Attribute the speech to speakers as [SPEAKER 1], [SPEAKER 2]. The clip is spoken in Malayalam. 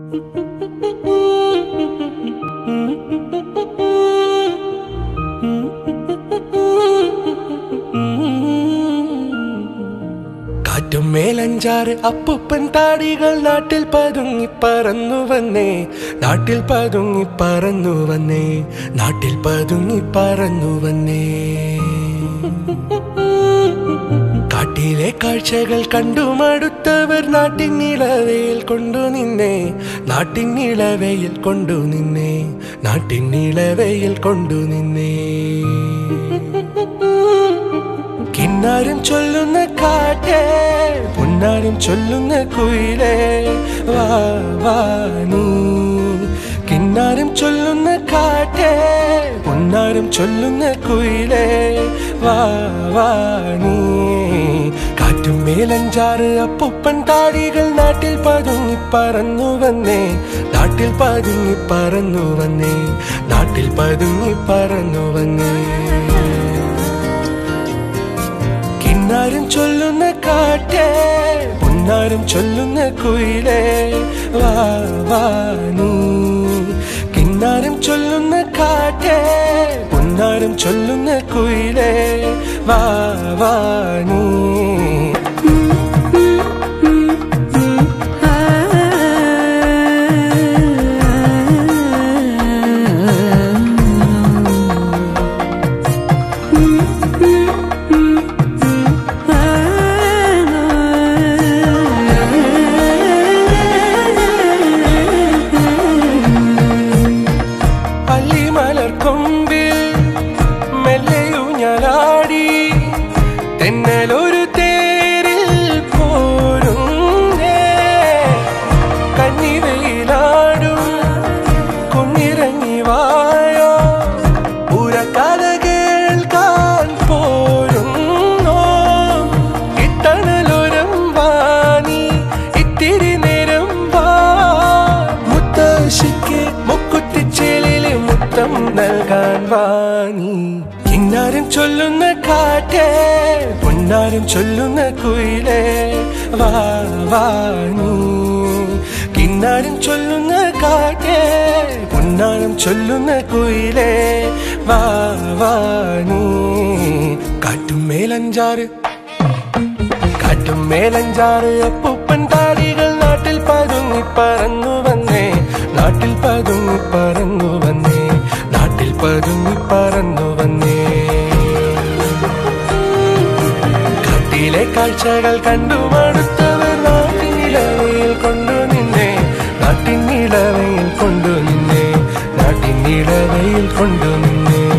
[SPEAKER 1] കാറ്റും മേലഞ്ചാറ് അപ്പുപ്പൻ താടികൾ നാട്ടിൽ പതുങ്ങി പറന്നു വന്നേ നാട്ടിൽ പതുങ്ങി പറന്നു വന്നേ നാട്ടിൽ പതുങ്ങി പറന്നു വന്നേ കാട്ടിലെ കാഴ്ചകൾ കണ്ടു മടുത്തവർ നാട്ടിൻ നിളവയിൽ കൊണ്ടു നിന്നേ നാട്ടിൻ നിളവയിൽ കൊണ്ടു നിന്നേ നാട്ടിൻ നിളവയിൽ കൊണ്ടു നിന്നേ കിന്നാരം ചൊല്ലുന്ന കാറ്റേ പൊന്നാരം ചൊല്ലുന്ന കുയിലേ വാ വാ നീ കിന്നാരം ചൊല്ലുന്ന കാറ്റേ പൊന്നാരം ചൊല്ലുന്ന കുയിലേ വാ വാ നീ കാറ്റും മേലഞ്ചാറ് അപ്പുപ്പൻ താടികൾ നാട്ടിൽ പതുങ്ങി പറന്നു വന്നേ നാട്ടിൽ പതുങ്ങി പറന്നു വന്നേ നാട്ടിൽ പതുങ്ങി പറന്നു വന്നേ കിന്നാരം ചൊല്ലുന്ന കാറ്റേ പൊന്നാരം ചൊല്ലുന്ന കുയിലേ വാ വാ നീ കിന്നാരം ചൊല്ലുന്ന കാറ്റേ പൊന്നാരം ചൊല്ലുന്ന കുയിലേ വാ വാ നീ പള്ളിമലർ കൊമ്പിൽ മെല്ലയൂഞ്ഞലാടി തെന്നലൊരു തേരിൽ പോരുന്നേ കന്നിവയിലാടും കുന്നിറങ്ങി വായോ ഉരക്കഥ കേൾക്കാൻ പോരുന്നോ ഇത്തണലൊരം വാണി ഇത്തിരി നേരം വാ മുത്തശ്ശിക്ക് മുക്കുത്തിച്ചേലില് മുത്തം നൽകാൻ വാണി കിന്നാരം ചൊല്ലുന്ന കാറ്റേ പൊന്നാരം ചൊല്ലുന്ന കുയിലേ വാ വാണി കിന്നാരം ചൊല്ലുന്ന കാറ്റേ പൊന്നാരം ചൊല്ലുന്ന കുയിലേ വാ വാണി കാറ്റും മേലഞ്ചാറ് കാറ്റും മേലഞ്ചാറ് അപ്പൂപ്പൻ താടികൾ നാട്ടിൽ പതുങ്ങി പറന്നു വന്നേ നാട്ടിൽ പതുങ്ങി പറന്നു വന്നേ നാട്ടിൽ പതുങ്ങി പറന്നു വന്നേ കാട്ടിലെ കാഴ്ചകൾ കണ്ടു മടുത്തവർ നാട്ടിൻ നിലവയിൽ കൊണ്ടു നിന്നേ നാട്ടിൻ നിലവയിൽ കൊണ്ടു നിന്നേ നാട്ടിൻ നിലവയിൽ കൊണ്ടു നിന്നേ